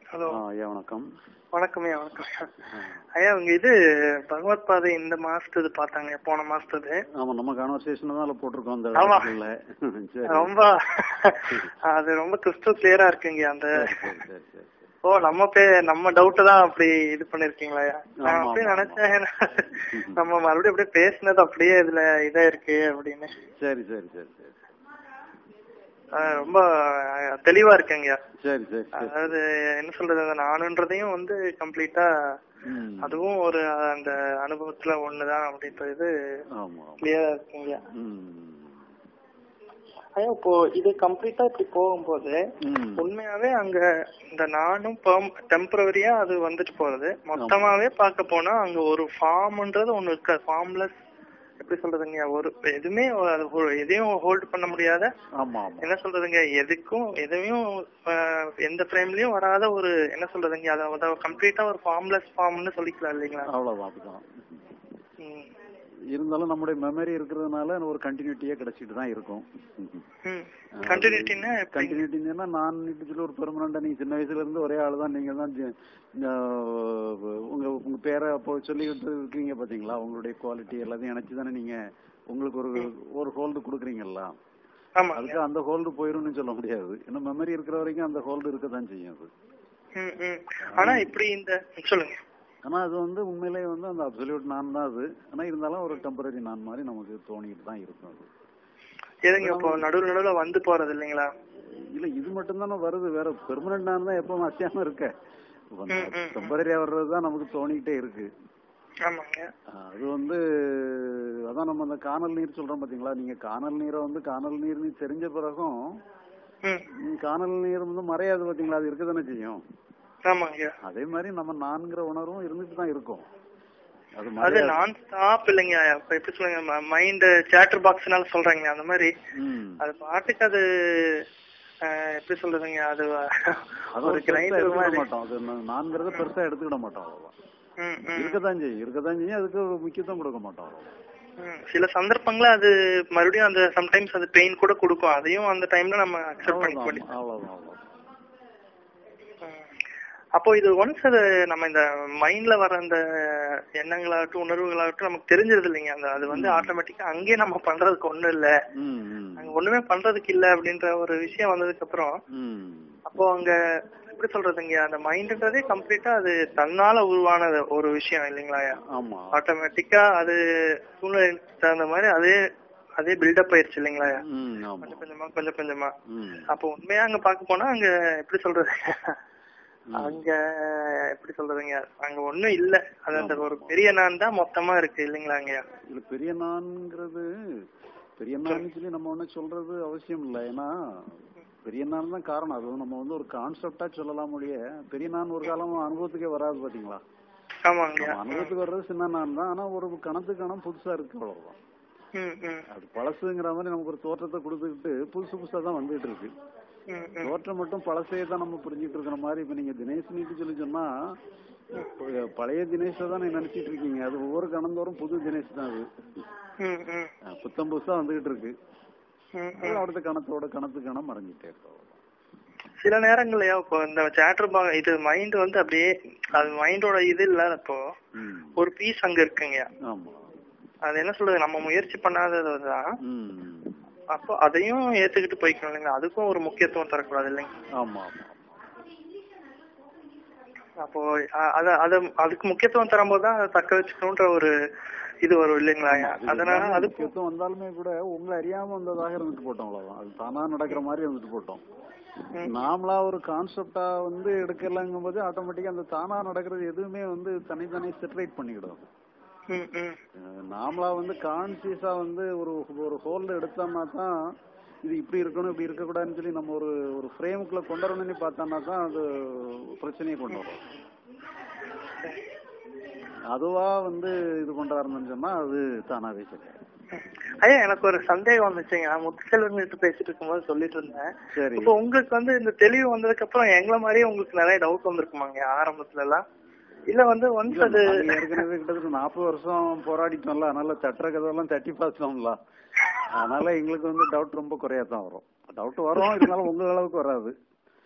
Hello ஆ ஐயா வணக்கம் வணக்கம் ஐயா வணக்கம் ஐயா ஐயா உங்க இது பகவத் பாதை இந்த மாசத்து பார்த்தாங்க போன மாசத்து ஆமா நம்ம கான்வர்சேஷன் தான் அதுல போட்டிருக்கோம் அந்த ஆமா. இடத்துல சரி ரொம்ப அது ரொம்ப கிறிஸ்டல் கிளியரா இருக்குங்க அந்த சரி சரி சரி சரி ஓ நம்ம பே நம்ம டவுட் தான் அப்படி இது பண்ணிருக்கீங்களா ஐயா நான் ஆமா, அப்படியே ஆமா, நினைச்சேன் நம்ம மறுபடியும் அப்படியே பேசினது அப்படியே இதுல இதா இருக்கு அப்படின்னு சரி சரி சரி சரி அஹ் ரொம்ப அஹ், தெளிவா இருக்குங்கய்யா சரி சரி சரி அதாவது என்ன சொல்றது அந்த நானுன்றதையும் வந்து கம்ப்ளீட்டா ம். அதுவும் ஒரு அந்த அனுபவத்துல ஒண்ணுதான் அப்படின்றது ஆமா ஆமா கிளியரா இருக்குங்க ம். ஐயா இப்போ இது கம்ப்ளீட்டா இப்படி போகும்போது ம். உண்மையாவே அங்க இந்த நானும் டெம்பரவரியா அது வந்துட்டு போறது மொத்தமாவே பார்க்க போனா அங்க ஒரு ஃபார்ம்ன்றது ஒண்ணு இருக்காது ஃபார்ம்லெஸ் எப்படி சொல்றதுங்க ஒரு எதுவுமே அது ஒரு- எதையும் ஹோல்ட் பண்ண முடியாத ஆமா ஆமா என்ன சொல்றதுங்க எதுக்கும் எதையும் ஆஹ், எந்த ஃப்ரேம்லயும் வராத ஒரு என்ன சொல்றதுங்க அத கம்ப்ளீட்டா ஒரு ஃபார்ம்லெஸ் ஃபார்ம்னு சொல்லிக்கலாம் இல்லைங்களா அவ்வளவுதான் அப்படிதான் ம். இருந்தாலும் நம்முடைய மெமரி இருக்கிறதுனால ஒரு கண்டினியூட்டியே கிடைச்சிட்டு தான் இருக்கும் ம் கண்டினியூட்டின்னா எப்படி கண்டினியூட்டின்னா நான் சொல்லி ஒரு பெர்மனண்டா நீங்க சின்ன வயசுல இருந்து ஒரே ஆளு தான் நீங்க தான் ஜி- ஆஹ் உங்க உங்க பேரை அப்போ சொல்லிக்கிட்டு இருக்கீங்க பாத்தீங்களா உங்களுடைய குவாலிட்டி எல்லாத்தையும் இணைச்சு தானே நீங்க உங்களுக்கு ஒரு ஒரு ஹோல்டு கொடுக்குறீங்கல்ல ஆமாங்க அதுக்கு அந்த ஹோல்டு போயிரும்னு சொல்ல முடியாது ஏன்னா மெமரி இருக்கிற வரைக்கும் அந்த ஹோல்டு இருக்க தான் செய்யும் அது ம் ம் ஆனா இப்படி இந்த சொல்லுங்க ஆனா அது வந்து உண்மையிலேயே வந்து அந்த அப்சல்யூட் நான் தான் அது ஆனா இருந்தாலும் ஒரு டெம்பரரி நான் மாதிரி நமக்கு தோணிட்டு தான் இருக்கும் அது எதுங்க இப்போ நடுவுல நடுவுல வந்து போறது இல்லைங்களா இல்ல இது மட்டும் தானே வருது வேற பெர்மனன்ட் நான் தான் எப்பவும் அசையாம இருக்க ம், ம். டெம்பரரியா வர்றது தான் நமக்கு தோணிக்கிட்டே இருக்கு ஆமாங்க ஆஹ் அது வந்து அதான் நம்ம அந்த காணல் நீர் சொல்றோம் பாத்தீங்களா நீங்க காணல் நீரை வந்து காணல் நீர்னு தெரிஞ்ச பிறகும் ம் ம், காணல் நீர் வந்து மறையாது பாத்தீங்களா அது இருக்க தானே செய்யும் ஆமாங்க அதே மாதிரி நம்ம நான்கிற உணர்வும் இருந்துட்டு தான் இருக்கும் அது அது மறையாது நான் ஸ்டாப் இல்லைங்க இப்ப எப்படி சொல்லுங்க மைண்ட் சேட்டர் பாக்ஸ்னால சொல்றாங்க அந்த மாதிரி ம். அது பாட்டுக்கு அது அஹ், எப்படி சொல்றதுங்க அது அது ஒரு ஒரு பெருசா கிரைண்டர் எடுத்துக்கிட மாதிரி மாட்டோம் அது நா- நான்கிறத பெருசா எடுத்துக்கிட மாட்டோம் அவ்வளவுதான் ம், ம், இருக்கத்தான் செய்யும் இருக்கத்தான் செய்யும் அதுக்கு ஒரு முக்கியத்துவம் கொடுக்க மாட்டோம் அவ்வளவுதான் ம். சில சந்தர்ப்பங்கள அது மறுபடியும் அந்த சம்டைம்ஸ் அது பெயின் கூட கொடுக்கும் அதையும் அந்த டைம்ல நம்ம அக்செப்ட் பண்ணிக்க வேண்டியது அவ்வளவுதான் அவ்வளவுதான் ம். அப்போ இது ஒன்ஸ் அது நம்ம இந்த மைண்ட்ல வர அந்த எண்ணங்களாகட்டும் உணர்வுகளாகட்டும் நமக்கு தெரிஞ்சது இல்லைங்க அந்த அது வந்து ஆட்டோமேட்டிக்கா அங்கேயே நம்ம பண்றதுக்கு ஒண்ணும் இல்ல ம், ம். அங்க ஒண்ணுமே பண்றதுக்கு இல்ல அப்படின்ற ஒரு விஷயம் வந்ததுக்கு அப்புறம் ம். அப்போ அங்க எப்படி சொல்றதுங்க அந்த மைண்ட்ன்றதே கம்ப்ளீட்டா அது தன்னால உருவான ஒரு விஷயம் இல்லைங்களா ஆமா ஆட்டோமேட்டிக்கா அது சூழ்நிலைக்கு தகுந்த மாதிரி அதே அதே பில்டப் ஆயிருச்சு இல்லைங்களா ம், ஆமா கொஞ்சம் கொஞ்சமா கொஞ்சம் கொஞ்சமா ம். அப்போ உண்மையா அங்க பாக்க போனா அங்க எப்படி சொல்றது அங்க எப்படி சொல்றதுங்க அங்க ஒண்ணும் இல்ல அது அந்த ஒரு பெரிய நான் தான் மொத்தமா இருக்கு இல்லைங்களா அங்க இதுல பெரிய நான்ங்கிறது பெரிய நான் சொல்லி நம்ம ஒண்ணு சொல்றது அவசியம் இல்லை ஏன்னா பெரிய நான் தான் காரணம் அது நம்ம வந்து ஒரு கான்செப்டா சொல்லலாம் முடிய பெரிய நான் ஒரு காலம் அனுபவத்துக்கே வராது பாத்தீங்களா ஆமாங்க நம்ம அனுபவத்துக்கு வர்றது சின்ன நான் தான் ஆனா ஒரு கணத்துக்கு கணம் புதுசா இருக்கு அவ்வளவுதான் ம் ம் அது பழசுங்கிற மாதிரி நமக்கு ஒரு தோற்றத்தை கொடுத்துக்கிட்டு புதுசு புதுசா தான் வந்துட்டு இருக்கு ம் ம் தோற்றம் மட்டும் பழசையே தான் நம்ம புரிஞ்சுட்டு இருக்கிற மாதிரி இப்ப நீங்க தினேஷ் நீட்டு சொல்லி சொன்னா ப- பழைய தினேஷ தான் நீங்க நினைச்சிட்டு இருக்கீங்க அது ஒவ்வொரு கணந்தோறும் புது தினேஷ் தான் அது ம் ம் அஹ் புத்தம் புதுசா வந்துகிட்டு இருக்கு ம் அது அடுத்த கணத்தோட கணத்து கணம் மறைஞ்சிட்டே இருக்கு அவ்வளவுதான். சில நேரங்கள்லயா இப்போ இந்த சேட்டர் பா இது மைண்ட் வந்து அப்படியே அது மைண்டோட இது இல்லாதப்போ ம். ஒரு பீஸ் அங்க இருக்குங்க ஆமா அது என்ன சொல்றது நம்ம முயற்சி பண்ணாததுதான் ம். அப்போ அதையும் ஏத்துக்கிட்டு போய்க்கணும் இல்லைங்களா அதுக்கும் ஒரு முக்கியத்துவம் தரக்கூடாது இல்லைங்க ஆமா ஆமா ஆமா அப்போ அ- அத அத அதுக்கு முக்கியத்துவம் தரும்போது தான் அதை தக்க வச்சுக்கணுன்ற ஒரு இது வரும் இல்லைங்களா அது அதனால எல்லாமே அது முக்கியத்துவம் வந்தாலுமே கூட உங்களை அறியாம வந்ததாக இருந்துட்டு போட்டோம் அவ்வளவுதான் அது தானா நடக்கிற மாதிரி இருந்துட்டு போட்டோம் ம். நாமளா ஒரு கான்செப்டா வந்து எடுக்கலங்கும் போது ஆட்டோமேட்டிக்கா அந்த தானா நடக்கிறது எதுவுமே வந்து தனித்தனி செப்பரேட் பண்ணிக்கிடும் ம் ம் அஹ் நாமளா வந்து கான்சியஸா வந்து ஒரு ஒரு ஹோல்ல எடுத்தோம்னா தான் இது இப்படி இருக்கணும் இப்படி இருக்கக்கூடாதுன்னு சொல்லி நம்ம ஒரு ஒரு ஃப்ரேமுக்குள்ள கொண்டு வரணும்னு பார்த்தோம்னா தான் அது பிரச்சனையை கொண்டு வரும் அதுவா வந்து இது பண்றாருன்னு சொன்னா அது தானாவே சரி ஐயா எனக்கு ஒரு சந்தேகம் வந்துச்சுங்க நான் முத்துச்செல்வன் கிட்ட பேசிட்டு இருக்கும்போது சொல்லிட்டு இருந்தேன் சரி இப்போ உங்களுக்கு வந்து இந்த தெளிவு வந்ததுக்கு அப்புறம் எங்களை மாதிரியே உங்களுக்கு நிறைய டவுட் வந்திருக்குமாங்க ஆரம்பத்துல எல்லாம் இல்ல வந்து ஒன்ஸ் இல்ல, அது நாங்க ஏற்கனவே கிட்டத்தட்ட நாற்பது வருஷம் போராடிட்டோம்ல அதனால தட்டுற கதவெல்லாம் தட்டி பார்த்தோம்ல அதனால எங்களுக்கு வந்து டவுட் ரொம்ப குறையா தான் வரும் டவுட் வரும் இருந்தாலும் உங்க அளவுக்கு வராது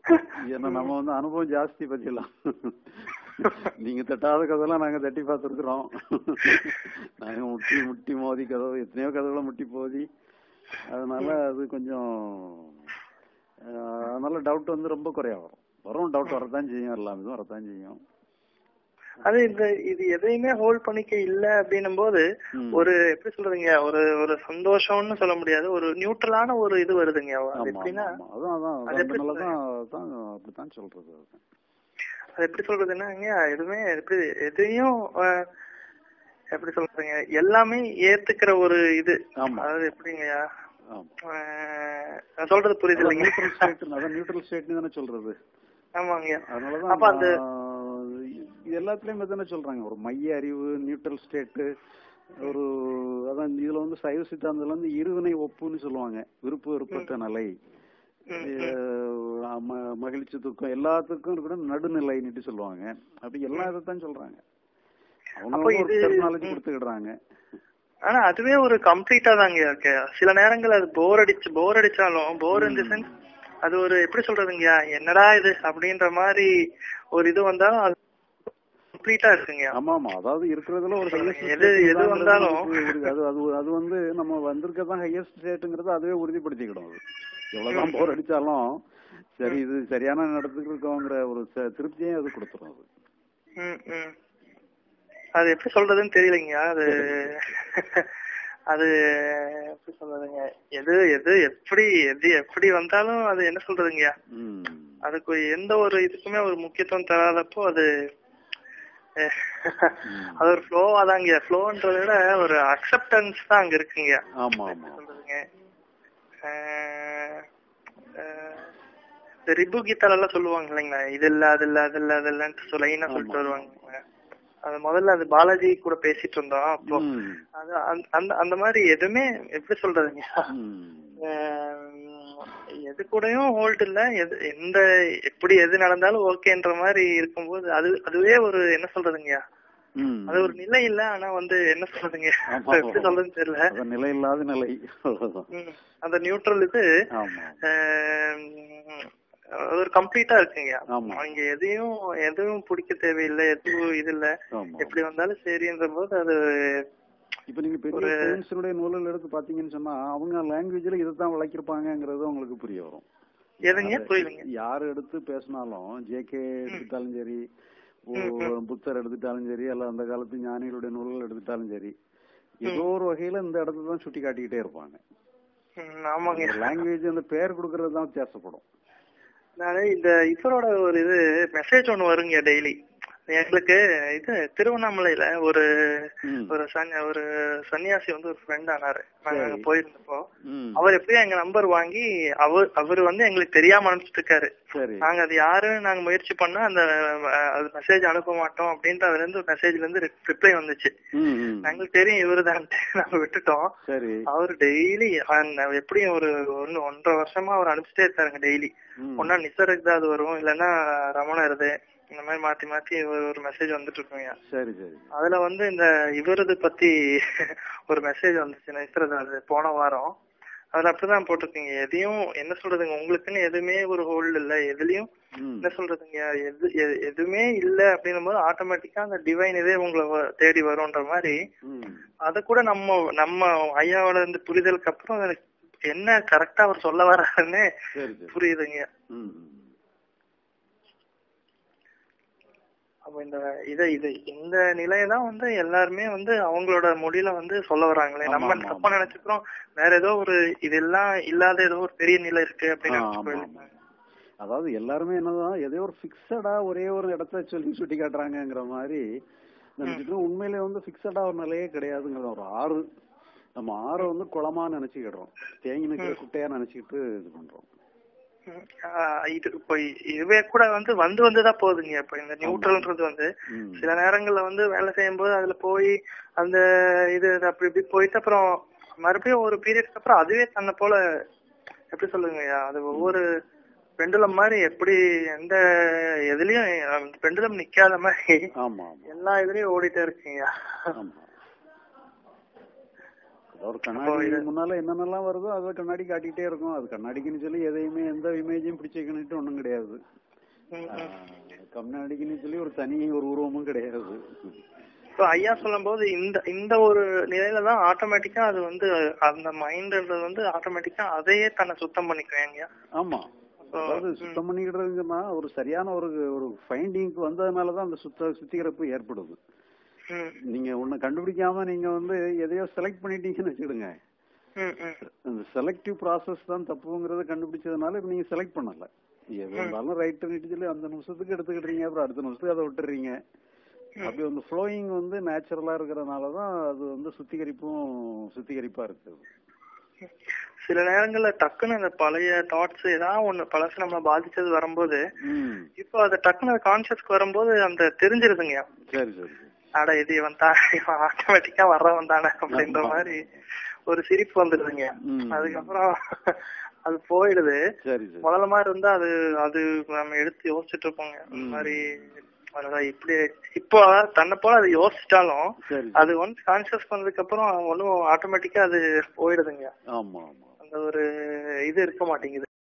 ஏன்னா நம்ம வந்து அனுபவம் ஜாஸ்தி பத்தியெல்லாம் நீங்க தட்டாத கதெல்லாம் நாங்க தட்டி பார்த்துருக்குறோம் நாங்க முட்டி முட்டி மோதி கதவு எத்தனையோ கதவுல முட்டி மோதி அதனால அது கொஞ்சம் அஹ், அதனால டவுட் வந்து ரொம்ப குறையா வரும் வரும் டவுட் வரத்தான் செய்யும் எல்லாம் இதுவும் வரத்தான் செய்யும் அது இந்த இது எதையுமே ஹோல்ட் பண்ணிக்க இல்ல அப்படின்னும் போது ம். ஒரு எப்படி சொல்றதுங்க ஒரு ஒரு சந்தோஷம்னு சொல்ல முடியாது ஒரு நியூட்ரலான ஒரு இது வருதுங்க அது ஆமா எப்படின்னா ஆமா அதான் அதான் அது அதான் எப்படி அதனாலதான் தான் அப்படித்தான் சொல்றது அதுதான். அது எப்படி சொல்றதுன்னாங்க எதுவுமே எப்படி எதையும் அஹ், எப்படி சொல்றதுங்க எல்லாமே ஏத்துக்கிற ஒரு இது ஆமா அதாவது எப்படிங்கய்யா ஆமா அஹ், நான் சொல்றது புரியுது இல்லைங்க நியூட்ரல் ஸ்டேட் அதான் நியூட்ரல் ஸ்டேட்னு தானே சொல்றது ஆமாங்கய்யா அதனாலதான் அப்ப அந்த நான் இது எல்லாத்துலயும் தானே சொல்றாங்க ஒரு மைய அறிவு நியூட்ரல் ஸ்டேட் ஒரு அதான் இதுல வந்து சைவ சித்தாந்தத்துல வந்து இருவினை ஒப்புன்னு சொல்லுவாங்க விருப்பு வெறுப்பற்ற நிலை ம், அஹ் ம- மகிழ்ச்சி துக்கம் எல்லாத்துக்கும் இருக்கிற நடுநிலைன்னுட்டு சொல்லுவாங்க அப்படி எல்லாம் இதைத்தான் சொல்றாங்க அவங்க அப்ப வந்து ஒரு இது- டெர்மினாலஜி ம். கொடுத்துக்கிடுறாங்க ஆனா அதுவே ஒரு கம்ப்ளீட்டா தாங்க இருக்கு சில நேரங்கள் அது போர் அடிச்சு போர் அடிச்சாலும் போர் இன் தி சென்ஸ் அது ஒரு எப்படி சொல்றதுங்கய்யா என்னடா இது அப்படின்ற மாதிரி ஒரு இது வந்தாலும் அது கம்ப்ளீட்டா இருக்குங்க ஆமா ஆமா அதாவது இருக்கிறதுல ஒரு highest எது- state எது தாங்கிறது வந்தாலும் நமக்கு உறுதி- அது அது அது வந்து நம்ம வந்திருக்கதான் ஹையஸ்ட் ஸ்டேட்டுங்கிறத அதுவே உறுதிப்படுத்திக்கிடும் அது எவ்வளவுதான் போர் அடிச்சாலும் சரி இது சரியான நடத்துக்கு இருக்கோங்கிற ஒரு ச- திருப்தியே அது கொடுத்துரும் அது ம், ம். அது எப்படி சொல்றதுன்னு தெரியலைங்க அது அது எப்படி சொல்றதுங்க எது எது எப்படி எது எப்படி வந்தாலும் அது என்ன சொல்றதுங்கய்யா ம். அதுக்கு எந்த ஒரு இதுக்குமே ஒரு முக்கியத்துவம் தராதப்போ அது அஹ், அது ஒரு ஃப்ளோவா தாங்க ஃப்ளோன்றத விட ஒரு அக்செப்டன்ஸ் தான் அங்க இருக்குங்க ஆமா ஆமா சொல்றதுங்க அஹ், அஹ், இந்த ரிபு கீதால எல்லாம் சொல்லுவாங்க இல்லைங்களா இது இல்ல அது இல்ல அது இல்ல அது இல்லன்ட்டு சொல்லினா சொல்லிட்டு வருவாங்க அது முதல்ல அது பாலாஜி கூட பேசிட்டு இருந்தோம் அப்போ ம். அது அந்த- அந்த அந்த மாதிரி எதுவுமே எப்படி சொல்றதுங்க ம். ஆஹ் எது கூடயும் ஹோல்ட் இல்ல எது எந்த எப்படி எது நடந்தாலும் ஓகேன்ற மாதிரி இருக்கும்போது அது அதுவே ஒரு என்ன சொல்றதுங்கய்யா ம். அது ஒரு நிலை இல்ல ஆனா வந்து என்ன சொல்றதுங்க ஆமா. எப்படி சொல்றதுன்னு தெரியல அது நிலை இல்லாத நிலை அவ்வளவுதான் ம். அந்த நியூட்ரல் இது ஆமா ஆஹ் அது ஒரு கம்ப்ளீட்டா இருக்குங்க ஆமா. அங்க எதையும் எதுவும் பிடிக்க தேவையில்லை எதுவும் இது இல்ல ஆமா எப்படி வந்தாலும் சரின்ற போது அது இப்ப நீங்க பெரிய சயின்ஸினுடைய நூல்கள் எடுத்து பாத்தீங்கன்னு சொன்னா அவங்க லாங்குவேஜ்ல இதைத்தான் விளக்கிருப்பாங்கங்கிறது உங்களுக்கு புரிய வரும் எதுங்க புரியலங்க யார் எடுத்து பேசினாலும் ஜேகே எடுத்துட்டாலும் சரி ஓ, புத்தர் எடுத்துட்டாலும் சரி அல்ல அந்த காலத்து ஞானிகளுடைய நூல்கள் எடுத்துட்டாலும் சரி ஏதோ ஒரு வகையில இந்த இடத்துல தான் சுட்டி காட்டிக்கிட்டே இருப்பாங்க ம், ஆமாங்க லாங்குவேஜ் அந்த பேர் கொடுக்கறது தான் வித்தியாசப்படும் நானு இந்த இவரோட ஒரு இது மெசேஜ் ஒண்ணு வருங்க டெய்லி எங்களுக்கு இது திருவண்ணாமலையில ஒரு ம். ஒரு சன்ன ஒரு சன்னியாசி வந்து ஒரு ஃப்ரெண்ட் ஆனாரு நாங்க அங்க போயிருந்தப்போ ம். அவர் எப்படியும் எங்க நம்பர் வாங்கி அவர் அவர் வந்து எங்களுக்கு தெரியாம அனுப்பிச்சிட்டு இருக்காரு சரி நாங்க அது யாருன்னு நாங்க முயற்சி பண்ணா அந்த அஹ், அது மெசேஜ் அனுப்ப மாட்டோம் அப்படின்ட்டு அதுல இருந்து மெசேஜ்ல இருந்து ரிப்ளை வந்துச்சு ம், ம். எங்களுக்கு தெரியும் இவருதான்ட்டு நாங்க விட்டுட்டோம் சரி அவர் டெய்லி எப்படியும் ஒரு ஒன்னு ஒன்றரை வருஷமா அவர் அனுப்பிச்சிட்டே இருக்காருங்க டெய்லி ம். ஒன்னா நிசருக்கு அது வரும் இல்லன்னா ரமணருது இந்த மாதிரி மாத்தி மாத்தி ஒரு- ஒரு மெசேஜ் வந்துட்டு இருக்குங்க சரி சரி அதுல வந்து இந்த இவரது பத்தி ஒரு மெசேஜ் வந்துச்சு நிசரது போன வாரம் அதுல அப்படிதான் போட்டிருக்கீங்க எதையும் என்ன சொல்றதுங்க உங்களுக்குன்னு எதுவுமே ஒரு ஹோல்டு இல்ல எதுலயும் ம். என்ன சொல்றதுங்க எது எ- எதுவுமே இல்ல அப்படின்னும் போது ஆட்டோமேட்டிக்கா அந்த டிவைன் இதே உங்களை வ- தேடி வரும்ன்ற மாதிரி ம். அத கூட நம்ம நம்ம ஐயாவோட இந்த புரிதலுக்கு அப்புறம் எனக்கு என்ன கரெக்டா அவர் சொல்ல வர்றாருன்னு சரி சரி புரியுதுங்க ம், ம். அப்ப இந்த இத இது இந்த நிலையதான் வந்து எல்லாருமே வந்து அவங்களோட மொழியில வந்து சொல்ல வராங்களே ஆமா, நம்ம ஆமா, தப்பா நினைச்சுக்கிறோம் வேற ஏதோ ஒரு இதெல்லாம் இல்லாத ஏதோ ஒரு பெரிய நிலை இருக்கு அப்படின்னு ஆ, நினைச்சு ஆமா, போயிடுறாங்க. ஆமா. அதாவது எல்லாருமே என்னதான் எதையோ ஒரு பிக்சடா ஒரே ஒரு இடத்த சொல்லி சுட்டி காட்டுறாங்கங்கிற மாதிரி நினைச்சிட்டு உண்மையிலே வந்து பிக்சடா ஒரு நிலையே கிடையாதுங்கிற ஒரு ஆறு நம்ம ஆறை வந்து குளமா நினைச்சுக்கிடுறோம் தேங்கி நிக்கிற குட்டையா நினைச்சுக்கிட்டு இது பண்றோம் ம், ஆஹ் இது இப்போ இதுவே கூட வந்து வந்து வந்துதான் போகுதுங்க இப்ப இந்த நியூட்ரல்ன்றது வந்து ம். சில நேரங்கள்ல வந்து வேலை செய்யும் போது அதுல போய் அந்த இது இது அப்படி இப்படி போயிட்டு அப்புறம் மறுபடியும் ஒரு பீரியட்க்கு அப்புறம் அதுவே தன்னை போல எப்படி சொல்லுங்கய்யா அது ஒவ்வொரு பெண்டுலம் மாதிரி எப்படி எந்த எதுலயும் பெண்டுலம் நிக்காத மாதிரி ஆமா ஆமா எல்லா இதுலயும் ஓடிட்டே இருக்குங்க ஆமா ஒரு கண்ணாடி முன்னால என்னென்னலாம் வருதோ அதை கண்ணாடி காட்டிட்டே இருக்கும் அது கண்ணாடிக்குன்னு சொல்லி எதையுமே எந்த இமேஜையும் பிடிச்சிக்கணுட்டு ஒண்ணும் கிடையாது கண்ணாடிக்குன்னு சொல்லி ஒரு தனி ஒரு உருவமும் கிடையாது இப்போ ஐயா சொல்லும் போது இந்த இந்த ஒரு நிலையில தான் ஆட்டோமேட்டிக்கா அது வந்து அந்த மைண்ட்ன்றது வந்து ஆட்டோமேட்டிக்கா அதையே தன்னை சுத்தம் பண்ணிக்குவேங்க ஆமா அதாவது சுத்தம் பண்ணிக்கிடுறதுன்னா ஒரு சரியான ஒரு ஒரு ஃபைண்டிங்க்கு வந்ததுனாலதான் அந்த சுத்த சுத்திகரிப்பு ஏற்படுது நீங்க ஒண்ணு கண்டுபிடிக்காம நீங்க வந்து எதையோ செலக்ட் பண்ணிட்டீங்கன்னு வச்சுடுங்க அந்த செலக்டிவ் ப்ராசஸ் தான் தப்புங்கிறத கண்டுபிடிச்சதுனால இப்ப நீங்க செலக்ட் பண்ணல எது இருந்தாலும் ரைட்டு சொல்லி அந்த நிமிஷத்துக்கு எடுத்துக்கிட்டீங்க அப்புறம் அடுத்த நிமிஷத்துக்கு அதை விட்டுறீங்க அப்படி வந்து ஃப்ளோயிங் வந்து நேச்சுரலா இருக்கிறதுனாலதான் அது வந்து சுத்திகரிப்பும் சுத்திகரிப்பா இருக்குது சில நேரங்கள்ல டக்குன்னு அந்த பழைய தாட்ஸ் ஏதாவது ஒண்ணு பழசு நம்மள பாதிச்சது வரும்போது இப்போ அது டக்குன்னு கான்சியஸ்க்கு வரும்போது அந்த தெரிஞ்சிருதுங்க சரி சரி அட இது இவன் தான் இவன் ஆட்டோமேட்டிக்கா வர்றவன் தானே அப்படின்ற மாதிரி ஒரு சிரிப்பு வந்துடுதுங்க அதுக்கப்புறம் அது போயிடுது முதல்ல மாதிரி இருந்தா அது அது நம்ம எடுத்து யோசிச்சுட்டு இருப்போங்க இந்த மாதிரி அதான் இப்படி இப்போ தன்னை போல அது யோசிச்சாலும் அது ஒன்ஸ் கான்சியஸ் பண்ணதுக்கு அப்புறம் ஒன்னும் ஆட்டோமேட்டிக்கா அது போயிடுதுங்க ஆமா ஆமா அந்த ஒரு இது இருக்க மாட்டேங்குது